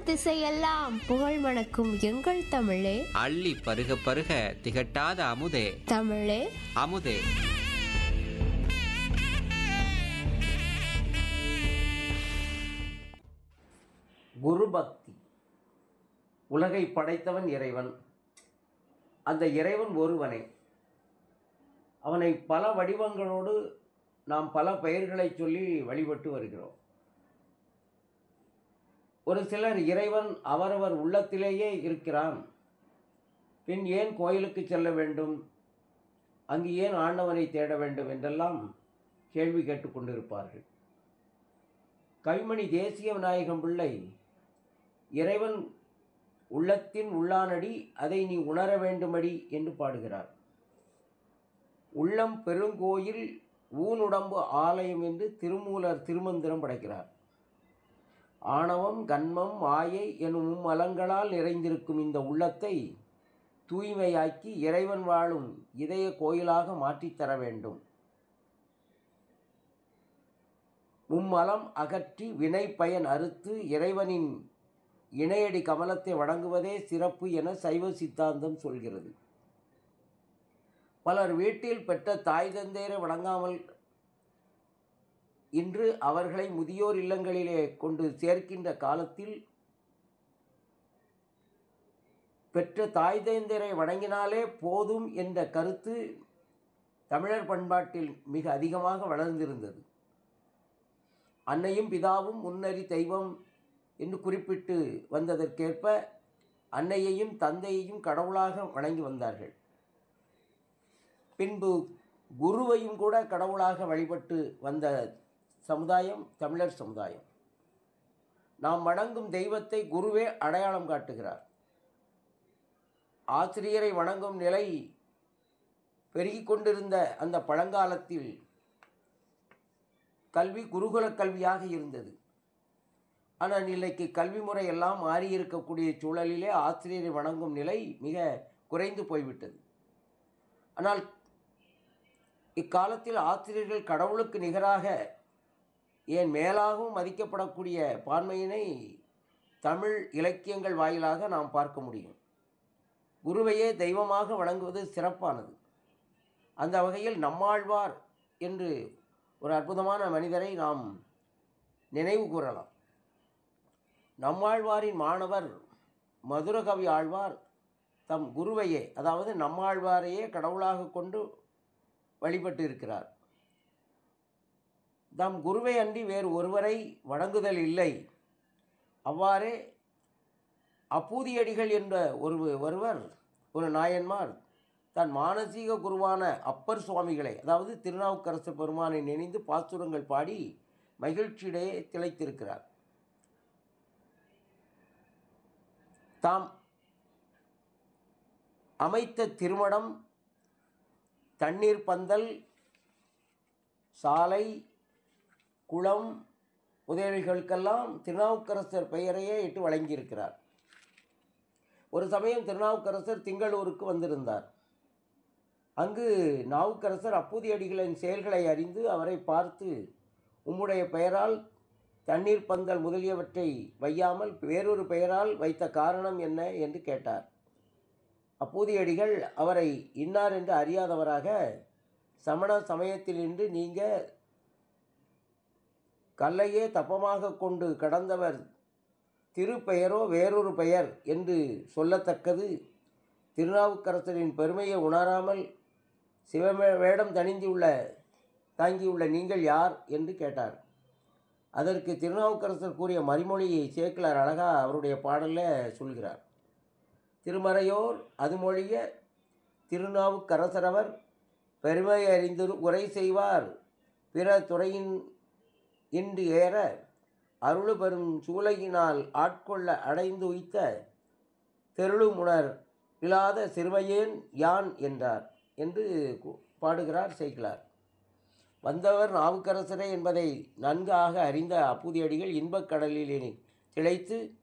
திசையெல்லாம் புகழ் மணக்கும் எங்கள் தமிழே அள்ளி பருக பருக திகட்டாத அமுதே தமிழே அமுதே குரு பக்தி உலகை படைத்தவன் இறைவன் அந்த இறைவன் ஒருவனே அவனை பல வடிவங்களோடு நாம் பல பெயர்களை சொல்லி வழிபட்டு வருகிறோம் ஒரு சிலர் இறைவன் அவரவர் உள்ளத்திலேயே இருக்கிறான் பின் ஏன் கோயிலுக்கு செல்ல வேண்டும் அங்கு ஏன் ஆண்டவனை தேட வேண்டும் என்றெல்லாம் கேள்வி கேட்டுக்கொண்டிருப்பார்கள் கவிமணி தேசிய விநாயகம் பிள்ளை இறைவன் உள்ளத்தின் உள்ளானடி அதை நீ உணர வேண்டுமடி என்று பாடுகிறார் உள்ளம் பெருங்கோயில் ஊனுடம்பு ஆலயம் என்று திருமூலர் திருமந்திரம் படைக்கிறார் ஆணவம் கன்மம் மாயை எனும் மும்மலங்களால் நிறைந்திருக்கும் இந்த உள்ளத்தை தூய்மையாக்கி இறைவன் வாழும் இதய கோயிலாக மாற்றித் தர வேண்டும் மும்மலம் அகற்றி வினை பயன் அறுத்து இறைவனின் இணையடி கமலத்தை வணங்குவதே சிறப்பு என சைவ சித்தாந்தம் சொல்கிறது பலர் வீட்டில் பெற்ற தாய் தந்தையரை வணங்காமல் இன்று அவர்களை முதியோர் இல்லங்களிலே கொண்டு சேர்க்கின்ற காலத்தில் பெற்ற தாய் தந்தையரை வணங்கினாலே போதும் என்ற கருத்து தமிழர் பண்பாட்டில் மிக அதிகமாக வளர்ந்திருந்தது அன்னையும் பிதாவும் முன்னறி தெய்வம் என்று குறிப்பிட்டு வந்ததற்கேற்ப அன்னையையும் தந்தையையும் கடவுளாக வணங்கி வந்தார்கள் பின்பு குருவையும் கூட கடவுளாக வழிபட்டு வந்த சமுதாயம் தமிழர் சமுதாயம் நாம் வணங்கும் தெய்வத்தை குருவே அடையாளம் காட்டுகிறார் ஆசிரியரை வணங்கும் நிலை பெருகிக் கொண்டிருந்த அந்த பழங்காலத்தில் கல்வி குருகுல கல்வியாக இருந்தது ஆனால் இன்றைக்கு கல்வி முறை எல்லாம் மாறி இருக்கக்கூடிய சூழலிலே ஆசிரியரை வணங்கும் நிலை மிக குறைந்து போய்விட்டது ஆனால் இக்காலத்தில் ஆசிரியர்கள் கடவுளுக்கு நிகராக ஏன் மேலாகவும் மதிக்கப்படக்கூடிய பான்மையினை தமிழ் இலக்கியங்கள் வாயிலாக நாம் பார்க்க முடியும் குருவையே தெய்வமாக வணங்குவது சிறப்பானது அந்த வகையில் நம்மாழ்வார் என்று ஒரு அற்புதமான மனிதரை நாம் நினைவு கூறலாம் நம்மாழ்வாரின் மாணவர் மதுரகவி ஆழ்வார் தம் குருவையே அதாவது நம்மாழ்வாரையே கடவுளாக கொண்டு வழிபட்டு இருக்கிறார் தம் குருவை அன்றி வேறு ஒருவரை வணங்குதல் இல்லை அவ்வாறே அப்பூதியடிகள் என்ற ஒரு ஒருவர் ஒரு நாயன்மார் தன் மானசீக குருவான அப்பர் சுவாமிகளை அதாவது திருநாவுக்கரசு பெருமானை நினைந்து பாசுரங்கள் பாடி மகிழ்ச்சியிடையே திளைத்திருக்கிறார் தாம் அமைத்த திருமணம் தண்ணீர் பந்தல் சாலை குளம் முதலிகளுக்கெல்லாம் திருநாவுக்கரசர் பெயரையே இட்டு வழங்கியிருக்கிறார் ஒரு சமயம் திருநாவுக்கரசர் திங்களூருக்கு வந்திருந்தார் அங்கு நாவுக்கரசர் அப்பூதியடிகளின் செயல்களை அறிந்து அவரை பார்த்து உம்முடைய பெயரால் தண்ணீர் பந்தல் முதலியவற்றை வையாமல் வேறொரு பெயரால் வைத்த காரணம் என்ன என்று கேட்டார் அப்பூதியடிகள் அவரை இன்னார் என்று அறியாதவராக சமண சமயத்திலிருந்து நீங்கள் கல்லையே தப்பமாக கொண்டு கடந்தவர் திருப்பெயரோ வேறொரு பெயர் என்று சொல்லத்தக்கது திருநாவுக்கரசரின் பெருமையை உணராமல் சிவமே வேடம் தணிந்துள்ள தாங்கியுள்ள நீங்கள் யார் என்று கேட்டார் அதற்கு திருநாவுக்கரசர் கூறிய மறிமொழியை சேக்கிலார் அழகா அவருடைய பாடலில் சொல்கிறார் திருமறையோர் அது மொழிய திருநாவுக்கரசரவர் பெருமை அறிந்து உரை செய்வார் பிற துறையின் இன்று ஏற அருளு பெறும் சூளையினால் ஆட்கொள்ள அடைந்து உய்த்த தெருளுமுணர் இல்லாத சிறுமையேன் யான் என்றார் என்று கு- பாடுகிறார் சேக்கிலார் வந்தவர் நாவுக்கரசரே என்பதை நன்காக அறிந்த அப்பூதியடிகள் இன்பக் கடலிலே திளைத்து